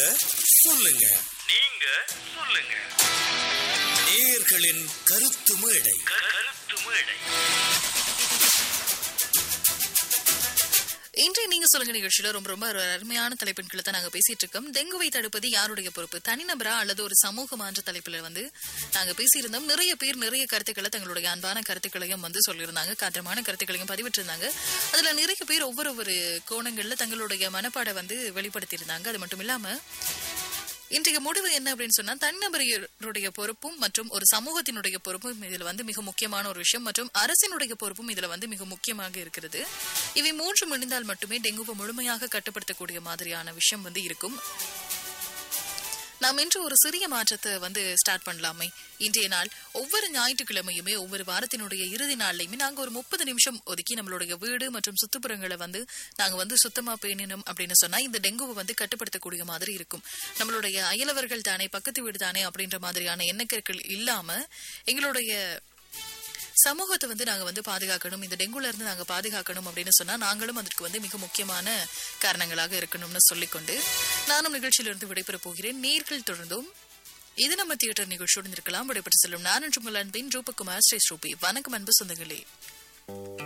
சொல்லுங்க நீங்க சொல்லுங்க நேயர்களின் கருத்து மேடை கருத்து மேடை இன்றைய நீங்க சொல்லுங்க நிகழ்ச்சியில ரொம்ப ரொம்ப ஒரு அருமையான தலைப்பின் கீழ தான் நாங்க பேசிட்டு இருக்கோம் டெங்குவை தடுப்பது யாருடைய பொறுப்பு தனிநபரா அல்லது ஒரு சமூகமா என்ற தலைப்புல வந்து நாங்க பேசியிருந்தோம் நிறைய பேர் நிறைய கருத்துக்களை தங்களுடைய அன்பான கருத்துக்களையும் வந்து சொல்லியிருந்தாங்க காத்திரமான கருத்துக்களையும் பதிவிட்டிருந்தாங்க அதுல நிறைய பேர் ஒவ்வொரு ஒரு கோணங்கள்ல தங்களுடைய மனப்பாடை வந்து வெளிப்படுத்தியிருந்தாங்க அது மட்டும் இல்லாம இன்றைய முடிவு என்ன அப்படின்னு சொன்னா தனிநபருடைய பொறுப்பும் மற்றும் ஒரு சமூகத்தினுடைய பொறுப்பும் இதுல வந்து மிக முக்கியமான ஒரு விஷயம் மற்றும் அரசினுடைய பொறுப்பும் இதுல வந்து மிக முக்கியமாக இருக்கிறது இவை மூன்றும் இணைந்தால் மட்டுமே டெங்குவை முழுமையாக கட்டுப்படுத்தக்கூடிய மாதிரியான விஷயம் வந்து இருக்கும் நாம் இன்று ஒரு சிறிய மாற்றத்தை வந்து ஸ்டார்ட் பண்ணலாமே இன்றைய நாள் ஒவ்வொரு ஞாயிற்றுக்கிழமையுமே ஒவ்வொரு வாரத்தினுடைய இறுதி நாள்லையுமே நாங்க ஒரு முப்பது நிமிஷம் ஒதுக்கி நம்மளுடைய வீடு மற்றும் சுற்றுப்புறங்களை வந்து நாங்க வந்து சுத்தமா பேணினோம் அப்படின்னு சொன்னா இந்த டெங்குவை வந்து கட்டுப்படுத்தக்கூடிய மாதிரி இருக்கும் நம்மளுடைய அயலவர்கள் தானே பக்கத்து வீடு தானே அப்படின்ற மாதிரியான எண்ணக்கருக்கள் இல்லாம எங்களுடைய சமூகத்தை வந்து நாங்க வந்து பாதுகாக்கணும் இந்த டெங்குல இருந்து நாங்க பாதுகாக்கணும் அப்படின்னு சொன்னா நாங்களும் அதற்கு வந்து மிக முக்கியமான காரணங்களாக இருக்கணும்னு சொல்லிக்கொண்டு நானும் நிகழ்ச்சியிலிருந்து விடைபெற போகிறேன் நேர்கள் தொடர்ந்தும் இது நம்ம தியேட்டர் நிகழ்ச்சியுடன் இருக்கலாம் விடைபெற்று செல்லும் நான் என்று உங்கள் அன்பின் ரூபகுமார் ஸ்ரீ ஸ்ரூபி வணக்கம் அன்பு சொந்தங்களே